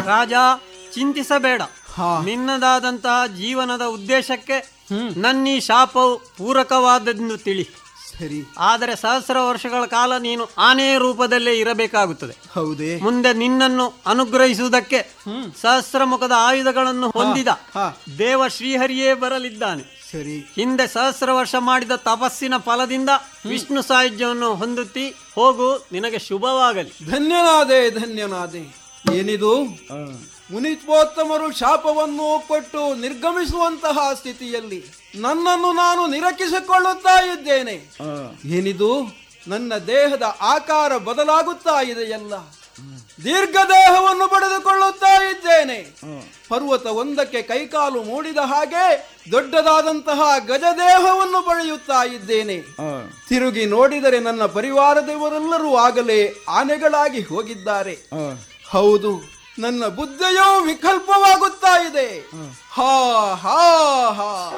ರಾಜ ಚಿಂತಿಸಬೇಡ ಹಾ. ನಿನ್ನದಾದಂತಹ ಜೀವನದ ಉದ್ದೇಶಕ್ಕೆ ನನ್ನೀ ಶಾಪವು ಪೂರಕವಾದದ್ದು ತಿಳಿ ಸರಿ ಆದರೆ ಸಹಸ್ರ ವರ್ಷಗಳ ಕಾಲ ನೀನು ಆನೆಯ ರೂಪದಲ್ಲೇ ಇರಬೇಕಾಗುತ್ತದೆ ಹೌದೇ ಮುಂದೆ ನಿನ್ನನ್ನು ಅನುಗ್ರಹಿಸುವುದಕ್ಕೆ ಸಹಸ್ರ ಮುಖದ ಆಯುಧಗಳನ್ನು ಹೊಂದಿದ ಹಾ. ದೇವ ಶ್ರೀಹರಿಯೇ ಬರಲಿದ್ದಾನೆ ಸರಿ ಹಿಂದೆ ಸಹಸ್ರ ವರ್ಷ ಮಾಡಿದ ತಪಸ್ಸಿನ ಫಲದಿಂದ ವಿಷ್ಣು ಸಾಯುಜ್ಯವನ್ನು ಹೊಂದುತ್ತಿ ಹೋಗು ನಿನಗೆ ಶುಭವಾಗಲಿ ಧನ್ಯನಾದೆ ಧನ್ಯನಾದೆ ಏನಿದು ಮುನಿತ್ವೋತ್ತಮರು ಶಾಪವನ್ನು ಕೊಟ್ಟು ನಿರ್ಗಮಿಸುವಂತಹ ಸ್ಥಿತಿಯಲ್ಲಿ ನನ್ನನ್ನು ನಾನು ನಿರಕಿಸಿಕೊಳ್ಳುತ್ತಾ ಇದ್ದೇನೆ ಏನಿದು ನನ್ನ ದೇಹದ ಆಕಾರ ಬದಲಾಗುತ್ತಾ ಇದೆಯಲ್ಲ ದೀರ್ಘ ದೇಹವನ್ನು ಪಡೆದುಕೊಳ್ಳುತ್ತಾ ಇದ್ದೇನೆ ಪರ್ವತ ಒಂದಕ್ಕೆ ಕೈಕಾಲು ಮೂಡಿದ ಹಾಗೆ ದೊಡ್ಡದಾದಂತಹ ಗಜದೇಹವನ್ನು ಪಡೆಯುತ್ತಾ ಇದ್ದೇನೆ ತಿರುಗಿ ನೋಡಿದರೆ ನನ್ನ ಪರಿವಾರದವರೆಲ್ಲರೂ ಆಗಲೇ ಆನೆಗಳಾಗಿ ಹೋಗಿದ್ದಾರೆ ಹೌದು ನನ್ನ ಬುದ್ಧಿಯೂ ವಿಕಲ್ಪವಾಗುತ್ತಾ ಇದೆ ಹಾ ಹಾ ಹಾ